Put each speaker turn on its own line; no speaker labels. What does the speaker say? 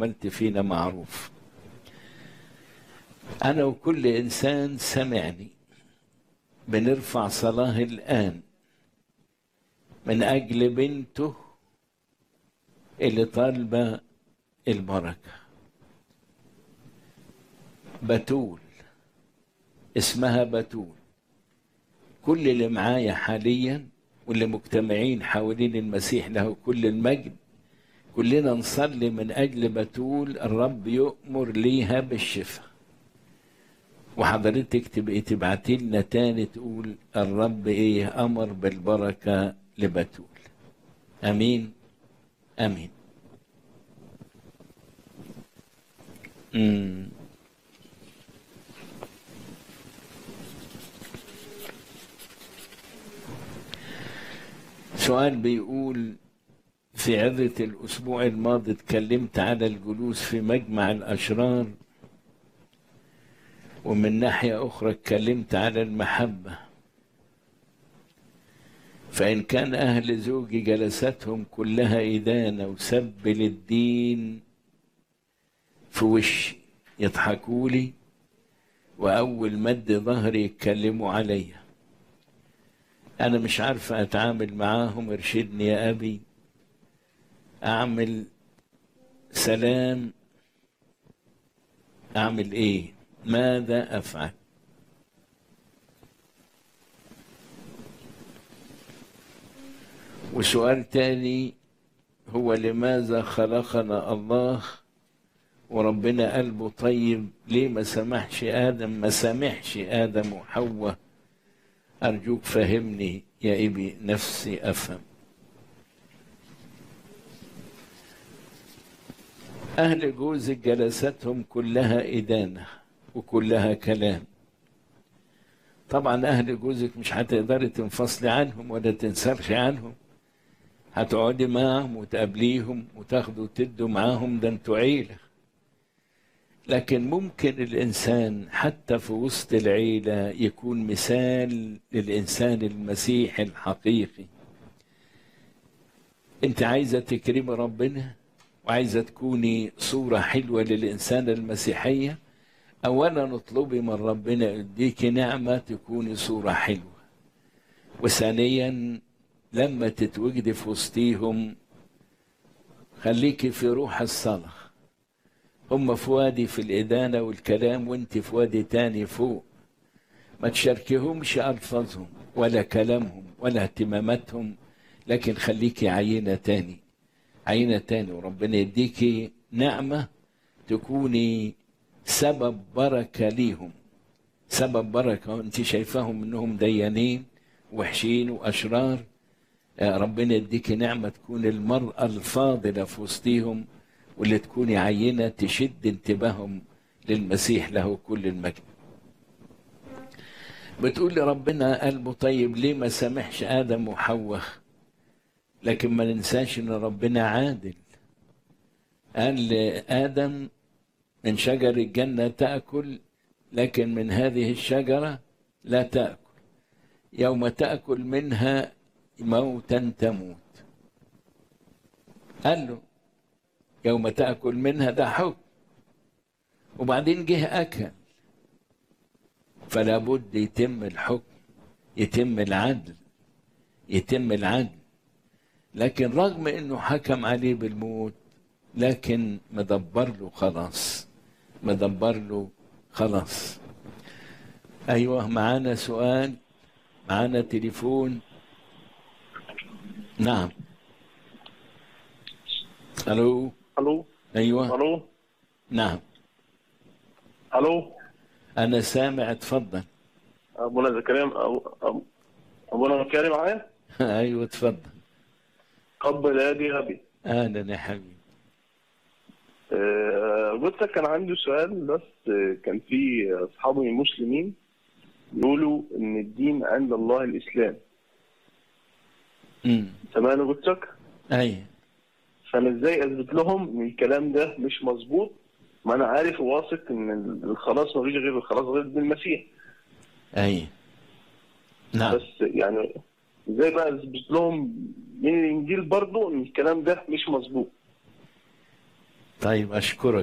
عملت فينا معروف أنا وكل إنسان سمعني بنرفع صلاة الآن من أجل بنته اللي طالبة البركة بتول اسمها بتول كل اللي معايا حاليا واللي مجتمعين حوالين المسيح له كل المجد كلنا نصلي من أجل بتول الرب يؤمر ليها بالشفاء وحضرتك تبقي تبعتي لنا تاني تقول الرب ايه امر بالبركه لبتول امين امين امم سؤال بيقول في عظة الأسبوع الماضي اتكلمت على الجلوس في مجمع الأشرار ومن ناحية أخرى اتكلمت على المحبة فإن كان أهل زوجي جلستهم كلها إدانة وسب للدين في وشي يضحكوا لي وأول مد ظهري يتكلموا عليا أنا مش عارفة أتعامل معاهم ارشدني يا أبي أعمل سلام أعمل إيه ماذا أفعل وسؤال تاني هو لماذا خلقنا الله وربنا قلبه طيب ليه ما سمحش آدم ما سامحش آدم وحواء أرجوك فهمني يا إبي نفسي أفهم أهل جوزك جلستهم كلها إدانة وكلها كلام طبعا أهل جوزك مش هتقدري تنفصلي عنهم ولا تنسرخي عنهم هتقعدي معهم وتقابليهم وتاخدوا وتدوا معاهم ده انتوا عيلة لكن ممكن الإنسان حتى في وسط العيلة يكون مثال للإنسان المسيحي الحقيقي أنت عايزة تكرمي ربنا وعايزة تكوني صورة حلوة للإنسان المسيحية أولا اطلبي من ربنا يديكي نعمة تكوني صورة حلوة وثانيا لما تتوجدي في وسطيهم خليكي في روح الصلاة هم في وادي في الإدانة والكلام وانت في وادي تاني فوق ما تشاركيهمش ألفاظهم ولا كلامهم ولا اهتماماتهم لكن خليكي عينة تاني عينة تاني وربنا يديكي نعمة تكوني سبب بركة ليهم سبب بركة انت شايفاهم انهم ديانين وحشين واشرار ربنا يديكي نعمة تكون المرأة الفاضلة في وسطيهم واللي تكوني عينة تشد انتباههم للمسيح له كل المجد بتقول لي ربنا قلبه طيب ليه ما سامحش آدم وحواء لكن ما ننساش ان ربنا عادل قال لآدم من شجر الجنة تأكل لكن من هذه الشجرة لا تأكل يوم تأكل منها موتا تموت قال له يوم تأكل منها ده حكم وبعدين جه أكل فلا بد يتم الحكم يتم العدل يتم العدل لكن رغم انه حكم عليه بالموت لكن مدبر له خلاص مدبر له خلاص ايوه معانا سؤال معانا تليفون نعم الو
الو
ايوه
الو
نعم
الو
انا سامع اتفضل
ابونا زكريا أبو- أبو- ابونا زكريا معايا
ايوه اتفضل
قبل يدي ابي
اهلا يا حبيبي
آه، قلت لك كان عندي سؤال بس آه، كان في اصحابي المسلمين يقولوا ان الدين عند الله الاسلام
امم
تمام قلت لك
ايوه
فانا ازاي اثبت لهم ان الكلام ده مش مظبوط ما انا عارف وواثق ان الخلاص ما فيش غير الخلاص غير بالمسيح
ايوه نعم
بس يعني ازاي بقى اثبت لهم من الانجيل برضو ان الكلام ده مش مظبوط
طيب اشكرك